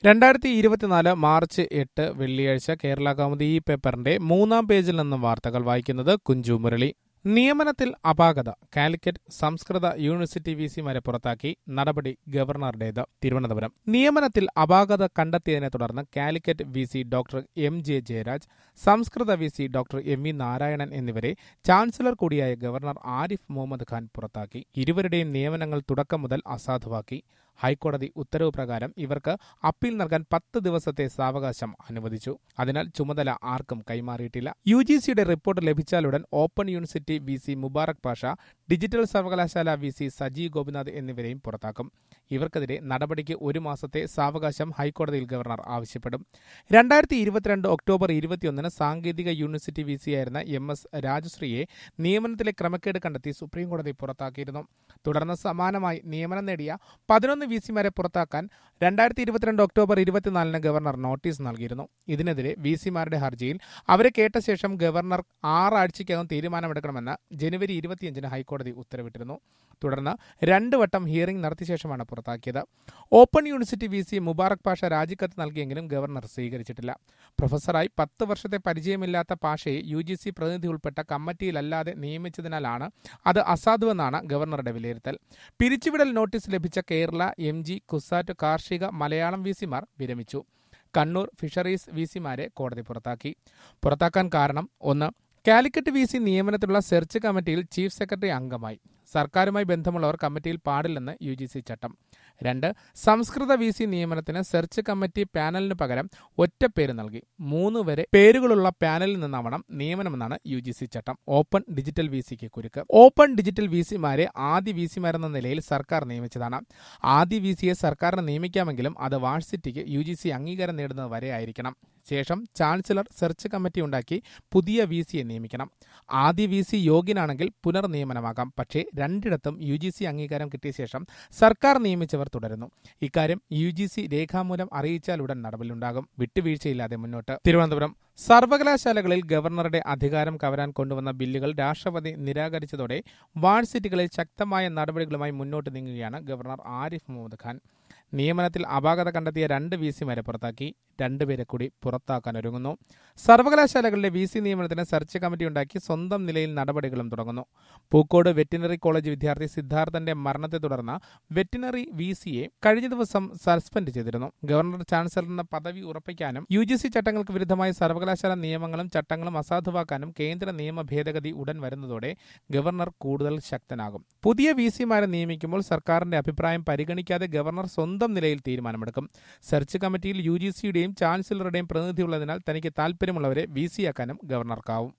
രണ്ടായിരത്തി ഇരുപത്തിനാല് മാർച്ച് എട്ട് വെള്ളിയാഴ്ച കേരള കൗമുദി ഈ പേപ്പറിന്റെ മൂന്നാം പേജിൽ നിന്നും വാർത്തകൾ വായിക്കുന്നത് കുഞ്ചു മുരളി നിയമനത്തിൽ അപാകത കാലിക്കറ്റ് സംസ്കൃത യൂണിവേഴ്സിറ്റി വി സിമാരെ പുറത്താക്കി നടപടി ഗവർണറുടേത് തിരുവനന്തപുരം നിയമനത്തിൽ അപാകത കണ്ടെത്തിയതിനെ തുടർന്ന് Calicut V C doctor M J Jayaraj സംസ്കൃത V C doctor M V Narayanan എന്നിവരെ ചാൻസലർ കൂടിയായ ഗവർണർ ആരിഫ് മുഹമ്മദ് ഖാൻ പുറത്താക്കി ഇരുവരുടെയും നിയമനങ്ങൾ തുടക്കം മുതൽ അസാധുവാക്കി ഹൈക്കോടതി ഉത്തരവ് പ്രകാരം ഇവർക്ക് അപ്പീൽ നൽകാൻ പത്ത് ദിവസത്തെ സാവകാശം അനുവദിച്ചു അതിനാൽ ചുമതല ആർക്കും കൈമാറിയിട്ടില്ല യു ജി സിയുടെ റിപ്പോർട്ട് ലഭിച്ചാലുടൻ open university V C Mubarak Pasha digital സർവകലാശാല വി സി സജി ഗോപിനാഥ് എന്നിവരെയും പുറത്താക്കും ഇവർക്കെതിരെ നടപടിക്ക് ഒരു മാസത്തെ സാവകാശം ഹൈക്കോടതിയിൽ ഗവർണർ ആവശ്യപ്പെടും രണ്ടായിരത്തി ഇരുപത്തിരണ്ട് ഒക്ടോബർ ഇരുപത്തിയൊന്നിന് സാങ്കേതിക യൂണിവേഴ്സിറ്റി വി സിയായിരുന്ന എം എസ് രാജശ്രീയെ നിയമനത്തിലെ ക്രമക്കേട് കണ്ടെത്തി സുപ്രീംകോടതി പുറത്താക്കിയിരുന്നു തുടർന്ന് സമാനമായി നിയമനം നേടിയ പതിനൊന്ന് വി സിമാരെ പുറത്താക്കാൻ രണ്ടായിരത്തി ഇരുപത്തിരണ്ട് ഒക്ടോബർ ഇരുപത്തിനാലിന് ഗവർണർ നോട്ടീസ് നൽകിയിരുന്നു ഇതിനെതിരെ വി സിമാരുടെ ഹർജിയിൽ അവരെ കേട്ട ശേഷം ഗവർണർ ആറാഴ്ചയ്ക്കകം തീരുമാനമെടുക്കണമെന്ന് ജനുവരി ഇരുപത്തിയഞ്ചിന് ഹൈക്കോടതി ഉത്തരവിട്ടിരുന്നു തുടർന്ന് രണ്ട് വട്ടം ഹിയറിംഗ് നടത്തിയ ശേഷമാണ് പുറത്താക്കിയത് open university V C Mubarak Pasha രാജിക്കത്ത് നൽകിയെങ്കിലും ഗവർണർ സ്വീകരിച്ചിട്ടില്ല പ്രൊഫസറായി പത്ത് വർഷത്തെ പരിചയമില്ലാത്ത പാഷയെ യു ജി സി പ്രതിനിധി ഉൾപ്പെട്ട കമ്മിറ്റിയിലല്ലാതെ നിയമിച്ചതിനാലാണ് അത് അസാധുവെന്നാണ് ഗവർണറുടെ വിലയിരുത്തൽ പിരിച്ചുവിടൽ നോട്ടീസ് ലഭിച്ച കേരള എം ജി കുസാറ്റ് കാർഷിക മലയാളം വി സിമാർ വിരമിച്ചു കണ്ണൂർ ഫിഷറീസ് വി സിമാരെ കോടതി പുറത്താക്കി പുറത്താക്കാൻ കാരണം ഒന്ന് കാലിക്കറ്റ് വി സി നിയമനത്തിലുള്ള സെർച്ച് കമ്മിറ്റിയിൽ ചീഫ് സെക്രട്ടറി അംഗമായി സർക്കാരുമായി ബന്ധമുള്ളവർ കമ്മിറ്റിയിൽ പാടില്ലെന്ന് യു ജി സി ചട്ടം രണ്ട് സംസ്കൃത വി സി നിയമനത്തിന് സെർച്ച് കമ്മിറ്റി പാനലിന് പകരം ഒറ്റ പേര് നൽകി മൂന്ന് വരെ പേരുകളുള്ള പാനലിൽ നിന്നാവണം നിയമനമെന്നാണ് യു ജി സി ചട്ടം ഓപ്പൺ ഡിജിറ്റൽ വി സിക്ക് കുരുക്ക് ഓപ്പൺ ഡിജിറ്റൽ വി സിമാരെ ആദ്യ വി സിമാരെന്ന നിലയിൽ സർക്കാർ നിയമിച്ചതാണ് ആദ്യ വി സിയെ സർക്കാരിന് നിയമിക്കാമെങ്കിലും അത് വാഴ്സിറ്റിക്ക് യു ജി സി അംഗീകാരം നേടുന്നത് വരെ ആയിരിക്കണം ശേഷം ചാൻസലർ സെർച്ച് കമ്മിറ്റി ഉണ്ടാക്കി പുതിയ വി സിയെ നിയമിക്കണം ആദ്യ വി സി യോഗ്യനാണെങ്കിൽ പുനർനിയമനമാകാം പക്ഷേ രണ്ടിടത്തും യു ജി സി അംഗീകാരം കിട്ടിയ ശേഷം സർക്കാർ നിയമിച്ചവർ തുടരുന്നു ഇക്കാര്യം യു ജി സി രേഖാമൂലം അറിയിച്ചാലുടൻ നടപടിയുണ്ടാകും വിട്ടുവീഴ്ചയില്ലാതെ മുന്നോട്ട് തിരുവനന്തപുരം സർവകലാശാലകളിൽ ഗവർണറുടെ അധികാരം കവരാൻ കൊണ്ടുവന്ന ബില്ലുകൾ രാഷ്ട്രപതി നിരാകരിച്ചതോടെ വാഴ്സിറ്റികളിൽ ശക്തമായ നടപടികളുമായി മുന്നോട്ട് നീങ്ങുകയാണ് ഗവർണർ ആരിഫ് മുഹമ്മദ് ഖാൻ നിയമനത്തിൽ അപാകത കണ്ടെത്തിയ രണ്ട് വി സിമാരെ പുറത്താക്കി രണ്ടുപേരെ കൂടി പുറത്താക്കാൻ ഒരുങ്ങുന്നു സർവകലാശാലകളിലെ വി സി നിയമനത്തിന് സെർച്ച് കമ്മിറ്റി ഉണ്ടാക്കി സ്വന്തം നിലയിൽ നടപടികളും തുടങ്ങുന്നു പൂക്കോട് വെറ്റിനറി കോളേജ് വിദ്യാർത്ഥി സിദ്ധാർത്ഥന്റെ മരണത്തെ തുടർന്ന് വെറ്റിനറി വി സിയെ കഴിഞ്ഞ ദിവസം സസ്പെൻഡ് ചെയ്തിരുന്നു ഗവർണർ ചാൻസലറിന് പദവി ഉറപ്പിക്കാനും യു ജി സി ചട്ടങ്ങൾക്ക് വിരുദ്ധമായി സർവകലാശാല നിയമങ്ങളും ചട്ടങ്ങളും അസാധുവാക്കാനും കേന്ദ്ര നിയമ ഭേദഗതി ഉടൻ വരുന്നതോടെ ഗവർണർ കൂടുതൽ ശക്തനാകും പുതിയ വി സിമാരെ നിയമിക്കുമ്പോൾ സർക്കാരിന്റെ അഭിപ്രായം പരിഗണിക്കാതെ ഗവർണർ സ്വന്തം നിലയിൽ തീരുമാനമെടുക്കും സെർച്ച് കമ്മിറ്റിയിൽ യു ജി സിയുടെയും ചാൻസലറുടെയും പ്രതിനിധിയുള്ളതിനാൽ തനിക്ക് താൽപര്യമുള്ളവരെ വി സിയാക്കാനും ഗവർണർക്കാവും